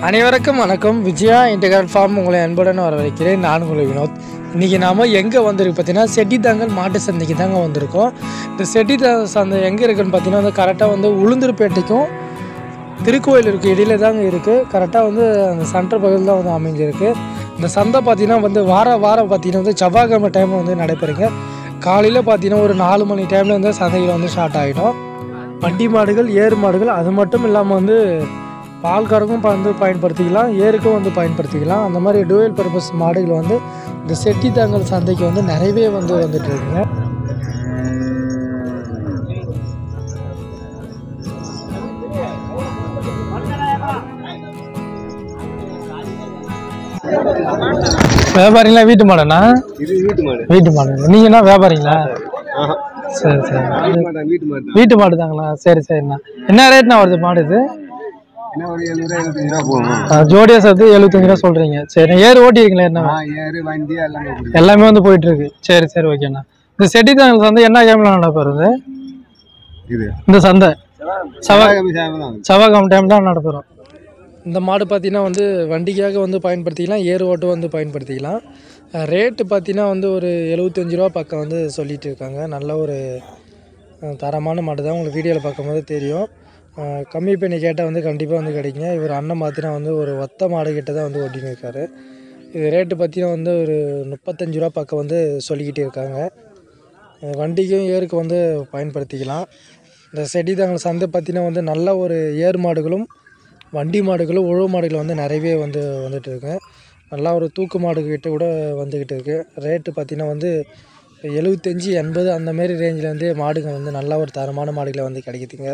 அனைவருக்கும் வணக்கம் Vijaya integral form உங்களை அன்புடன் வரவேற்கிறேன் நான் உங்களை வினோத் இன்றைக்கி நாம் எங்கே வந்திருக்கு பார்த்தீங்கன்னா செட்டித்தாங்கல் மாட்டு சந்தைக்கு தாங்க வந்திருக்கோம் இந்த செட்டித்தாங்கல் சந்தை எங்கே இருக்குன்னு பார்த்தீங்கன்னா வந்து கரெக்டாக வந்து உளுந்தூர்பேட்டைக்கும் திருக்கோயிலூருக்கு இடையில தாங்க இருக்குது கரெக்டாக வந்து அந்த சென்டர் பகுதியில் தான் வந்து அமைஞ்சிருக்கு இந்த சந்தை பார்த்தீங்கன்னா வந்து வார வாரம் பார்த்தீங்கன்னா வந்து செவ்வாய்க்கிழமை டைம் வந்து நடைபெறுங்க காலையில் பார்த்தீங்கன்னா ஒரு நாலு மணி டைமில் வந்து சந்தைகள் வந்து ஸ்டார்ட் ஆகிடும் வண்டி மாடுகள் ஏறு மாடுகள் அது மட்டும் இல்லாமல் வந்து பால் கறக்கும் வந்து பயன்படுத்திக்கலாம் ஏருக்கும் வந்து பயன்படுத்திக்கலாம் அந்த மாதிரி டுவெல் பர்பஸ் மாடுகள் வந்து இந்த செட்டித்தாங்கல் சந்தைக்கு வந்து நிறையவே வந்து வந்துட்டு இருக்குங்க வியாபாரிங்களா வீட்டு மாடனா இது வீட்டு மாடு வீட்டு மாடு நீங்க என்ன வியாபாரிங்களா ஆஹா. சரி சரி வீட்டு மாடு வீட்டு மாடு தான் வீட்டு மாடு தாங்களா சரி சரிண்ணா என்ன ரேட்னா வருது மாடு இது என்ன ஒரு எழுநூறு எழுபத்தஞ்சு ரூபா போகும் ஆ, ஜோடியா சேர்த்து எழுபத்தஞ்சு ரூபா சொல்றீங்க சரி ஏறு ஓட்டிருக்கீங்களா என்ன ஆ ஏறு வண்டி எல்லாமே கொடுக்கும் எல்லாமே வந்து போயிட்டு இருக்கு சரி சரி ஓகேண்ணா இந்த செட்டித்தாங்கல் சந்தை என்ன கேம்ல நடப்பெறுது இது இந்த சந்தை செவ்வாய் செவ்வாய்க்கிழமை சாயங்காலம் தான் செவ்வாய்க்கிழமை டைம் தான் நடைபெறும் இந்த மாடு பார்த்தீங்கன்னா வந்து வண்டிக்காக வந்து பயன்படுத்திக்கலாம் ஏறு ஓட்டு வந்து பயன்படுத்திக்கலாம் ரேட்டு பார்த்தீங்கன்னா வந்து ஒரு எழுபத்தஞ்சு ரூபா பக்கம் வந்து சொல்லிட்டு இருக்காங்க நல்ல ஒரு அஹ், தரமான மாடு தான் உங்களுக்கு வீடியோவில் பார்க்கும்போது தெரியும் அஹ், கம்மி பண்ணி கேட்டால் வந்து கண்டிப்பாக வந்து கிடைக்குங்க இவர் அண்ணன் பார்த்தீங்கன்னா வந்து ஒரு ஒத்த மாடு கிட்ட தான் வந்து ஓட்டின்னு இருக்காரு இது ரேட்டு பார்த்தீங்கன்னா வந்து ஒரு முப்பத்தஞ்சு ரூபா பக்கம் வந்து சொல்லிக்கிட்டு இருக்காங்க அஹ், வண்டிக்கும் ஏருக்கு வந்து பயன்படுத்திக்கலாம் இந்த செடிதாங்கல் சந்தை பார்த்தீங்கன்னா வந்து நல்ல ஒரு ஏர் மாடுகளும் வண்டி மாடுகளும் உழவு மாடுகள் வந்து நிறையவே வந்து வந்துட்டு இருக்கு நல்லா ஒரு தூக்கு மாடு கிட்ட கூட வந்துக்கிட்டு இருக்கு ரேட்டு பார்த்தீங்கன்னா வந்து எழுபத்தஞ்சி எண்பது அந்த மாதிரி ரேஞ்சில் வந்து மாடுங்க வந்து நல்ல ஒரு தரமான மாடுகளை வந்து கிடைக்குதுங்க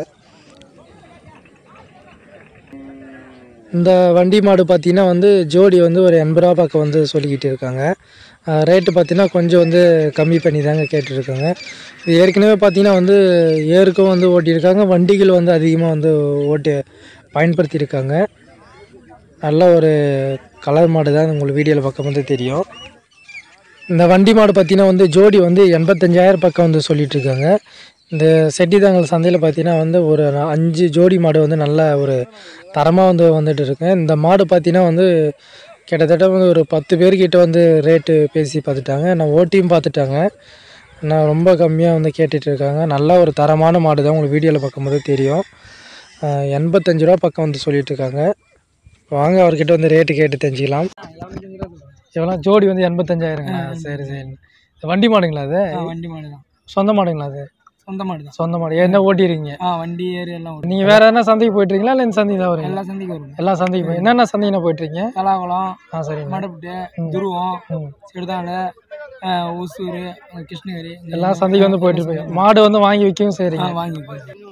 இந்த வண்டி மாடு பார்த்தீங்கன்னா வந்து ஜோடி வந்து ஒரு எண்பது ரூபா பக்கம் வந்து சொல்லிக்கிட்டு இருக்காங்க ரேட்டு பார்த்தீங்கன்னா கொஞ்சம் வந்து கம்மி பண்ணி தாங்க கேட்டுருக்காங்க இது ஏற்கனவே பார்த்தீங்கன்னா வந்து ஏருக்கும் வந்து ஓட்டியிருக்காங்க வண்டிகள் வந்து அதிகமாக வந்து ஓட்டி பயன்படுத்தியிருக்காங்க நல்ல ஒரு கலர் மாடு தான் உங்களுக்கு வீடியோவில் பார்க்கும்போது தெரியும் இந்த வண்டி மாடு பார்த்தீங்கன்னா வந்து ஜோடி வந்து எண்பத்தஞ்சாயிரம் பக்கம் வந்து சொல்லிட்டு இருக்காங்க இந்த செட்டிதாங்கல் சந்தையில் பார்த்தீங்கன்னா வந்து ஒரு அஞ்சு ஜோடி மாடு வந்து நல்ல ஒரு தரமாக வந்து வந்துட்டு இருக்கு இந்த மாடு பார்த்தீங்கன்னா வந்து கிட்டத்தட்ட வந்து ஒரு பத்து பேர்கிட்ட வந்து ரேட்டு பேசி பார்த்துட்டாங்க நான் ஓட்டியும் பார்த்துட்டாங்க நான் ரொம்ப கம்மியாக வந்து கேட்டுட்டு இருக்காங்க நல்ல ஒரு தரமான மாடு தான் உங்களுக்கு வீடியோவில் பார்க்கும்போது தெரியும் அஹ் எண்பத்தஞ்சு ரூபா பக்கம் வந்து சொல்லிட்டு இருக்காங்க வாங்க அவர்கிட்ட வந்து ரேட்டு கேட்டு தெரிஞ்சுக்கலாம் எவ்வளோ ஜோடி வந்து எண்பத்தஞ்சாயிரங்க சரி சரி இந்த வண்டி மாடுங்களா அது வண்டி மாடு தான் சொந்த மாடுங்களா அது சொந்த மாடு தான் சொந்த மாடு என்ன ஓட்டிடுறீங்க ஆ வண்டி ஏறி எல்லாம் வரும் நீங்கள் வேற என்ன சந்தைக்கு போயிட்டுருக்கீங்களா இல்லை இந்த சந்தைக்கு தான் வரீங்க எல்லா சந்தைக்கும் வரும் எல்லா சந்தைக்கு போய் என்னென்ன சந்தைக்கு போயிட்டுருக்கீங்க தலாகுளம் ஆ சரிங்க மடப்பட்டு துருவம் ம். சிறுதால ஒசூர் கிருஷ்ணகிரி இந்த எல்லா சந்தைக்கு வந்து போயிட்டு இருப்பீங்க மாடு வந்து வாங்கி விற்கவும் ஆ, செய்கிறீங்க வாங்கி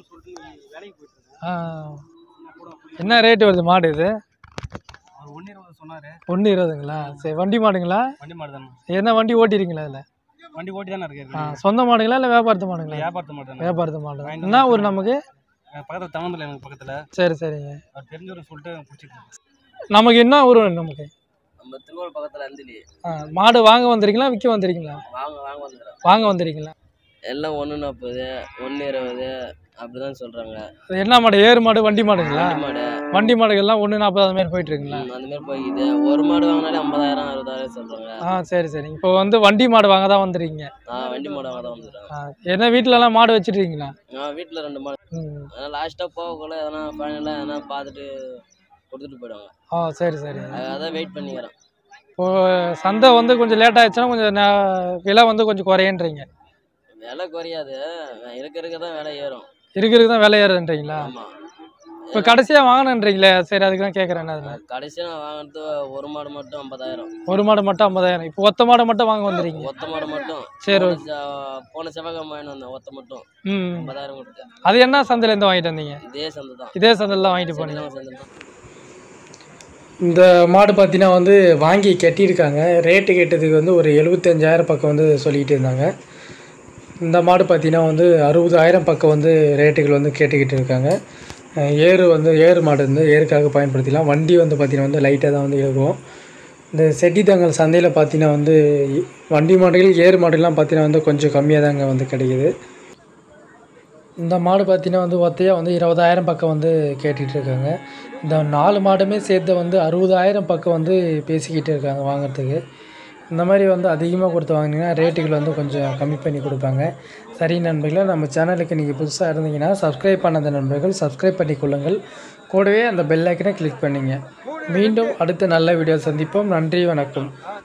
ஆ என்ன ரேட்டு வருது மாடு இது அவர் ஒன்று இருபது சொன்னார் ஒன்று இருபதுங்களா சரி வண்டி மாடுங்களா வண்டி மாடு தானே என்ன வண்டி ஓட்டிருக்கீங்களா இதில் வண்டி ஓட்டி தானே இருக்கு ஆ சொந்த மாடுங்களா இல்லை வியாபாரத்து மாடுங்களா வியாபாரத்து மாடு தானே வியாபாரத்து மாடு தான். என்ன ஊர் நமக்கு பக்கத்தில் தமந்தில் எனக்கு பக்கத்தில் சரி சரிங்க அவர் தெரிஞ்சவரும் சொல்லிட்டு பிடிச்சிட்டு நமக்கு என்ன ஊர் வேணும் நமக்கு நம்ம திருவள்ளூர் பக்கத்தில் அந்திலி ஆ மாடு வாங்க வந்திருக்கீங்களா விற்க வந்திருக்கீங்களா வாங்க வாங்க வந்துடுறோம் வாங்க வந்திருக்கீங்களா எல்லாம் ஒன்று நாற்பது ஒன்று இருபது அப்படிதான் சொல்கிறாங்க அது என்ன மாடு ஏறு மாடு வண்டி மாடுங்களா மாடு வண்டி மாடுகள்லாம் ஒன்று நாற்பது அது மாதிரி போயிட்டு இருக்குங்களா ம், அந்த மாதிரி போய்க்குது ஒரு மாடு வாங்கினாலே ஐம்பதாயிரம் அறுபதாயிரம் சொல்கிறாங்க ஆ சரி சரி இப்போ வந்து வண்டி மாடு வாங்க தான் வந்துருக்கீங்க நான் வண்டி மாடு வாங்க தான் வந்துடுறேன் ஆ என்ன வீட்டிலலாம் மாடு வச்சுருக்கீங்களா நான் வீட்டில் ரெண்டு மாடு ம் அதனால் லாஸ்ட்டாக போகக்குள்ள எதனா ஃபைனலாக எதனா பார்த்துட்டு கொடுத்துட்டு போயிடுவாங்க ஆ சரி சரி அதான் வெயிட் பண்ணிக்கிறேன் இப்போ சந்தை வந்து கொஞ்சம் லேட் ஆயிடுச்சுன்னா கொஞ்சம் ந- விலை வந்து கொஞ்சம் குறையன்றீங்க விலை குறையாது இருக்க இருக்க தான் விலை ஏறும் இருக்கிறதுக்கு தான் விலை ஏறுதுன்றீங்களா ஆமாம் இப்போ கடைசியாக வாங்கினன்றீங்களே சரி அதுக்கு தான் கேட்குறேன் அது கடைசியாக நான் வாங்கினது ஒரு மாடு மட்டும் ஐம்பதாயிரம் ஒரு மாடு மட்டும் ஐம்பதாயிரம் இப்போ ஒத்த மாடு மட்டும் வாங்க வந்துருக்கீங்க ஒத்த மாடு மட்டும் சரி, போன செ- போன செவ்வாய்க்கிழமை வாங்கிட்டு வந்தேன் ஒத்த மட்டும் ம் ஐம்பதாயிரம் கொடுத்து அது என்ன சந்தையிலேருந்து வாங்கிட்டு வந்தீங்க இதே சந்தை தான் இதே சந்தையில் தான் வாங்கிட்டு போனீங்க இதே சந்தை தான் இந்த மாடு பார்த்தீங்கன்னா வந்து வாங்கி கட்டியிருக்காங்க ரேட்டு கேட்டதுக்கு வந்து ஒரு எழுபத்தஞ்சாயிரம் பக்கம் வந்து சொல்லிக்கிட்டு இருந்தாங்க இந்த மாடு பார்த்தீங்கன்னா வந்து அறுபதாயிரம் பக்கம் வந்து ரேட்டுகள் வந்து கேட்டுக்கிட்டு இருக்காங்க அஹ் ஏறு வந்து ஏறு மாடு வந்து ஏருக்காக பயன்படுத்திக்கலாம் வண்டி வந்து பார்த்திங்கன்னா வந்து லைட்டாக தான் வந்து இருக்கும் இந்த செட்டித்தாங்கல் சந்தையில் பார்த்தீங்கன்னா வந்து வண்டி மாடுகள் ஏறு மாடுகள்லாம் பார்த்தீங்கன்னா வந்து கொஞ்சம் கம்மியாக தாங்க வந்து கிடைக்குது இந்த மாடு பார்த்தீங்கன்னா வந்து ஒத்தையாக வந்து இருபதாயிரம் பக்கம் வந்து கேட்டுட்டு இருக்காங்க இந்த நாலு மாடுமே சேர்த்து வந்து அறுபதாயிரம் பக்கம் வந்து பேசிக்கிட்டு இருக்காங்க வாங்குறதுக்கு இந்த மாதிரி வந்து அதிகமாக கொடுத்து வாங்கினீங்கன்னா ரேட்டுகள் வந்து கொஞ்சம் கம்மி பண்ணி கொடுப்பாங்க சரி நண்பர்களே நம்ம சேனலுக்கு நீங்கள் புதுசாக இருந்தீங்கன்னா சப்ஸ்கிரைப் பண்ணாத நண்பர்கள் சப்ஸ்கிரைப் பண்ணிக்கொள்ளுங்கள் கூடவே அந்த பெல் ஐக்கனை கிளிக் பண்ணிங்க மீண்டும் அடுத்த நல்ல வீடியோ சந்திப்போம் நன்றி வணக்கம்